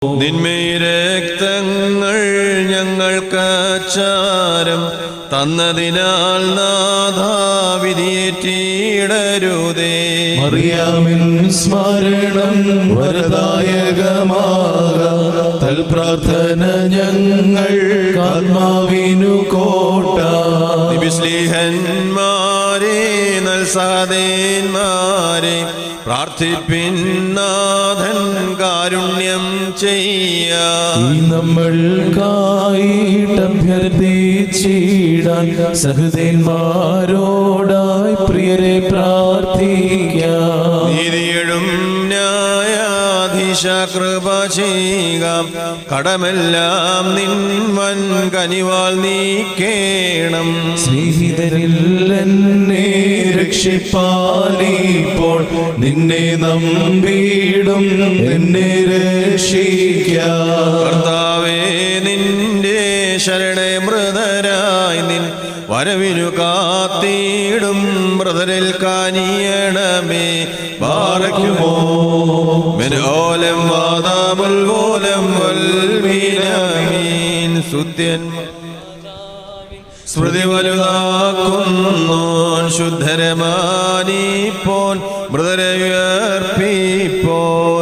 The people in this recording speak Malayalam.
നിന്മേരക്തങ്ങൾ ഞങ്ങൾക്ക് ചാരം തന്നതിനാൽ നാഥാവിധിയേറ്റിടരുതേ അറിയാമിൻ സ്മരണം വരദായകമാക തൽപ്രാർത്ഥന ഞങ്ങൾ ആത്മാവിനു കോട്ട വിശ്ലീഹന്മാരെ നൽസാദേന്മാരെ പ്രാർത്ഥിപ്പിൻ നാഥൻ കാരുണ്യം ചെയ്യാം ഈ നമ്മൾക്കായിട്ടഭ്യർത്ഥിച്ചിടാൻ സഹൃദയന്മാരോടായി പ്രിയരെ പ്രാർത്ഥിക്കാം നീതിയഴും ന്യായാധീശ കൃപ ചെയ്യുക കടമെല്ലാം നിൻ വൻ കനിവാൽ നീക്കേണം സ്നേഹിതരിൽ എന്നെ രക്ഷിപ്പാലിപ്പോൾ നിന്നെ നമ്പിടും എന്നെ രക്ഷിക്കാം കർത്താവേ നിന്റെ ശരണേ മൃതരായി നിൻ വരവിനു കാത്തിടും മൃതരിൽ കാനിയണമേ പാറയ്ക്കുമോ മെനോലം വാദാമുൽ പോലം വൽമീനമീൻ സുത്യൻ സ്മൃതി വലുതാക്കുന്നോൻ ശുദ്ധരമാനിപ്പോൻ മൃതരെ ഉയർപ്പിപ്പോൻ